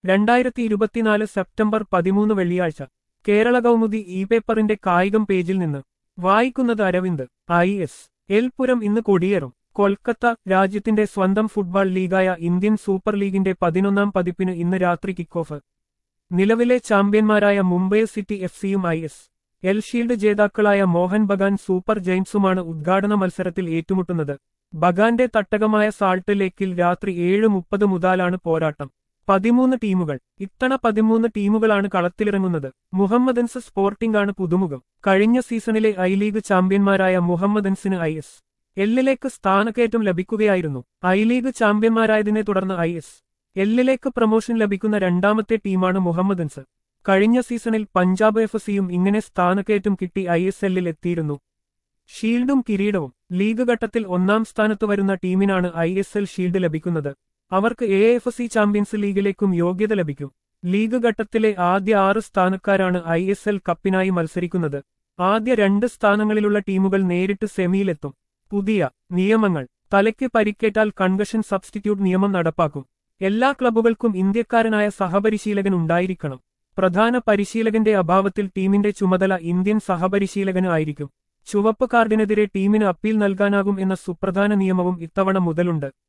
രണ്ടായിരത്തി ഇരുപത്തിനാല് സെപ്റ്റംബർ പതിമൂന്ന് വെള്ളിയാഴ്ച കേരള കൗമുദി ഇ പേപ്പറിന്റെ കായികം പേജിൽ നിന്ന് വായിക്കുന്നത് അരവിന്ദ് ഐ എസ് എൽ പുരം ഇന്ന് കൊടിയേറും കൊൽക്കത്ത രാജ്യത്തിന്റെ സ്വന്തം ഫുട്ബോൾ ലീഗായ ഇന്ത്യൻ സൂപ്പർ ലീഗിന്റെ പതിനൊന്നാം പതിപ്പിന് ഇന്ന് രാത്രി കിക്ക് ഓഫ് നിലവിലെ ചാമ്പ്യന്മാരായ മുംബൈ സിറ്റി എഫ് സിയും ഐ എസ് എൽ ഷീൽഡ് ജേതാക്കളായ മോഹൻ ബഗാൻ സൂപ്പർ ജയിൻസുമാണ് ഉദ്ഘാടന മത്സരത്തിൽ ഏറ്റുമുട്ടുന്നത് ബഗാന്റെ തട്ടകമായ സാൾട്ട് ലേക്കിൽ രാത്രി ഏഴ് മുപ്പത് മുതലാണ് പോരാട്ടം പതിമൂന്ന് ടീമുകൾ ഇത്തവണ പതിമൂന്ന് ടീമുകളാണ് കളത്തിലിറങ്ങുന്നത് മുഹമ്മദൻസ് സ്പോർട്ടിംഗ് ആണ് പുതുമുഖം കഴിഞ്ഞ സീസണിലെ ഐ ലീഗ് ചാമ്പ്യന്മാരായ മുഹമ്മദൻസിന് ഐ എസ് എല്ലിലേക്ക് സ്ഥാനക്കയറ്റം ലഭിക്കുകയായിരുന്നു ഐ ലീഗ് ചാമ്പ്യന്മാരായതിനെ തുടർന്ന് ഐ എസ് എല്ലിലേക്ക് പ്രമോഷൻ ലഭിക്കുന്ന രണ്ടാമത്തെ ടീമാണ് മുഹമ്മദൻസ് കഴിഞ്ഞ സീസണിൽ പഞ്ചാബ് എഫ് സിയും ഇങ്ങനെ സ്ഥാനക്കയറ്റം കിട്ടി ഐ എസ് എല്ലിൽ എത്തിയിരുന്നു ഷീൽഡും കിരീടവും ലീഗ് ഘട്ടത്തിൽ ഒന്നാം സ്ഥാനത്ത് വരുന്ന ടീമിനാണ് ഐ എസ് എൽ ഷീൽഡ് ലഭിക്കുന്നത് അവർക്ക് എ എഫ് സി ചാമ്പ്യൻസ് ലീഗിലേക്കും യോഗ്യത ലഭിക്കും ലീഗ് ഘട്ടത്തിലെ ആദ്യ ആറ് സ്ഥാനക്കാരാണ് ഐ എസ് എൽ കപ്പിനായി മത്സരിക്കുന്നത് ആദ്യ രണ്ട് സ്ഥാനങ്ങളിലുള്ള ടീമുകൾ നേരിട്ട് സെമിയിലെത്തും പുതിയ നിയമങ്ങൾ തലയ്ക്ക് പരിക്കേറ്റാൽ കൺകഷൻ സബ്സ്റ്റിറ്റ്യൂട്ട് നിയമം നടപ്പാക്കും എല്ലാ ക്ലബ്ബുകൾക്കും ഇന്ത്യക്കാരനായ സഹപരിശീലകൻ ഉണ്ടായിരിക്കണം പ്രധാന പരിശീലകന്റെ അഭാവത്തിൽ ടീമിന്റെ ചുമതല ഇന്ത്യൻ സഹപരിശീലകന് ആയിരിക്കും ചുവപ്പ് കാർഡിനെതിരെ ടീമിന് അപ്പീൽ നൽകാനാകും എന്ന സുപ്രധാന നിയമവും ഇത്തവണ മുതലുണ്ട്